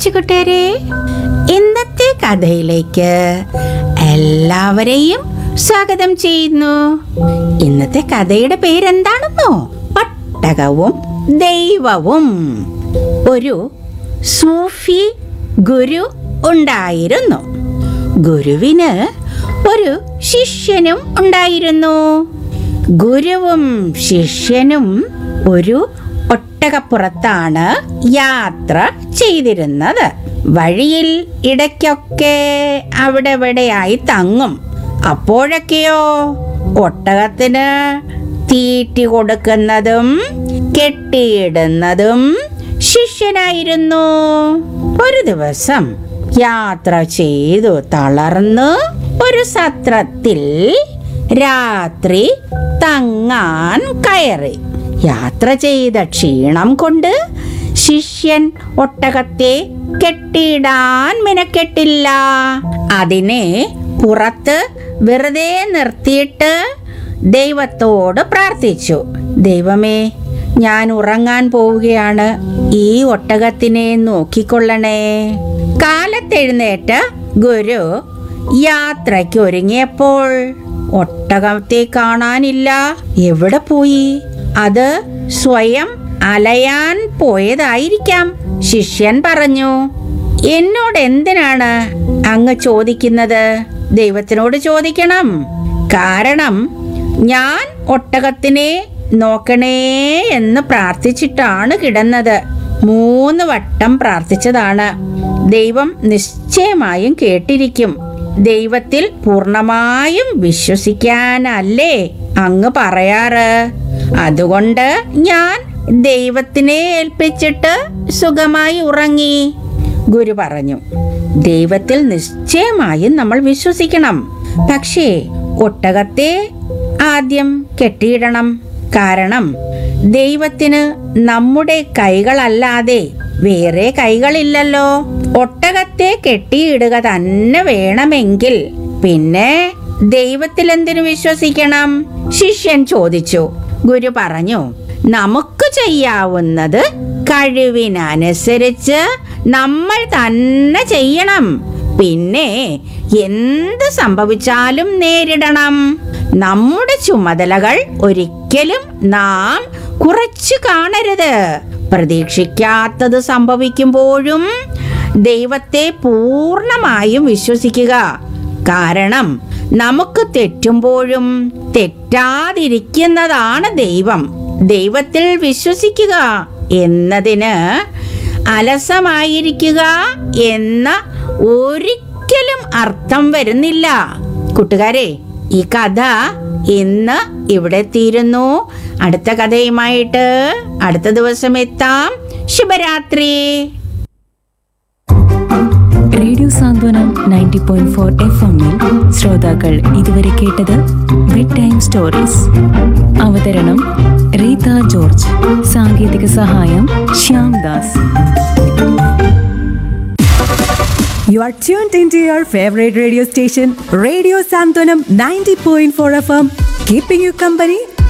കൊച്ചുകുട്ടരെ ഇന്നത്തെ കഥയിലേക്ക് എല്ലാവരെയും സ്വാഗതം ചെയ്യുന്നു ഇന്നത്തെ കഥയുടെ പേരെന്താണെന്നോ ഒട്ടകവും ദൈവവും ഒരു സൂഫി ഗുരു ഉണ്ടായിരുന്നു ഗുരുവിന് ഒരു ശിഷ്യനും ഉണ്ടായിരുന്നു ഗുരുവും ശിഷ്യനും ഒരു ഒട്ടകപ്പുറത്താണ് യാത്ര ചെയ്തിരുന്നത് വഴിയിൽ ഇടയ്ക്കൊക്കെ അവിടെ ഇവിടെയായി തങ്ങും അപ്പോഴൊക്കെയോ ഒട്ടകത്തിന് തീറ്റി കൊടുക്കുന്നതും കെട്ടിയിടുന്നതും ശിഷ്യനായിരുന്നു ഒരു ദിവസം യാത്ര ചെയ്തു തളർന്ന് ഒരു സത്രത്തിൽ രാത്രി തങ്ങാൻ കയറി യാത്ര ചെയ്ത ക്ഷീണം കൊണ്ട് ശിഷ്യൻ ഒട്ടകത്തെ കെട്ടിയിടാൻ മിനക്കെട്ടില്ല അതിനെ പുറത്ത് വെറുതെ നിർത്തിയിട്ട് ദൈവത്തോട് പ്രാർത്ഥിച്ചു ദൈവമേ ഞാൻ ഉറങ്ങാൻ പോവുകയാണ് ഈ ഒട്ടകത്തിനെ നോക്കിക്കൊള്ളണേ കാലത്തെഴുന്നേറ്റ് ഗുരു യാത്രയ്ക്ക് ഒരുങ്ങിയപ്പോൾ ഒട്ടകത്തെ കാണാനില്ല എവിടെ പോയി അത് സ്വയം അലയാൻ പോയതായിരിക്കാം ശിഷ്യൻ പറഞ്ഞു എന്നോട് എന്തിനാണ് അങ്ങ് ചോദിക്കുന്നത് ദൈവത്തിനോട് ചോദിക്കണം കാരണം ഞാൻ ഒട്ടകത്തിനെ നോക്കണേ എന്ന് പ്രാർത്ഥിച്ചിട്ടാണ് കിടന്നത് മൂന്ന് വട്ടം പ്രാർത്ഥിച്ചതാണ് ദൈവം നിശ്ചയമായും കേട്ടിരിക്കും ദൈവത്തിൽ പൂർണ്ണമായും വിശ്വസിക്കാനല്ലേ അങ്ങ് പറയാറ് അതുകൊണ്ട് ഞാൻ ദൈവത്തിനെ ഏൽപ്പിച്ചിട്ട് സുഖമായി ഉറങ്ങി ഗുരു പറഞ്ഞു ദൈവത്തിൽ നിശ്ചയമായും നമ്മൾ വിശ്വസിക്കണം പക്ഷേ ഒട്ടകത്തെ ആദ്യം കെട്ടിയിടണം കാരണം ദൈവത്തിന് നമ്മുടെ കൈകളല്ലാതെ വേറെ കൈകളില്ലല്ലോ ഒട്ടകത്തെ കെട്ടിയിടുക തന്നെ വേണമെങ്കിൽ പിന്നെ ദൈവത്തിൽ എന്തിനു വിശ്വസിക്കണം ശിഷ്യൻ ചോദിച്ചു ഗുരു പറഞ്ഞു നമുക്ക് ചെയ്യാവുന്നത് കഴിവിനനുസരിച്ച് നമ്മൾ തന്നെ ചെയ്യണം പിന്നെ എന്ത് സംഭവിച്ചാലും നേരിടണം നമ്മുടെ ചുമതലകൾ ഒരിക്കലും നാം കുറച്ചു കാണരുത് പ്രതീക്ഷിക്കാത്തത് സംഭവിക്കുമ്പോഴും ദൈവത്തെ പൂർണ്ണമായും വിശ്വസിക്കുക കാരണം നമുക്ക് തെറ്റുമ്പോഴും തെറ്റാതിരിക്കുന്നതാണ് ദൈവം ദൈവത്തിൽ വിശ്വസിക്കുക എന്നതിന് അലസമായിരിക്കുക എന്ന ഒരിക്കലും അർത്ഥം വരുന്നില്ല കൂട്ടുകാരെ ഈ കഥ ഇന്ന് ഇവിടെ തീരുന്നു അടുത്ത കഥയുമായിട്ട് അടുത്ത ദിവസം എത്താം ശുഭരാത്രി radio Santhwanam ninety point four F എമ്മിൽ ശ്രോതാക്കൾ ഇതുവരെ കേട്ടത് ബെഡ് ടൈം സ്റ്റോറീസ് അവതരണം റീത ജോർജ് സാങ്കേതിക സഹായം Shyam Das You are tuned into your favorite radio station, Radio Santonam 90.4 FM, keeping you company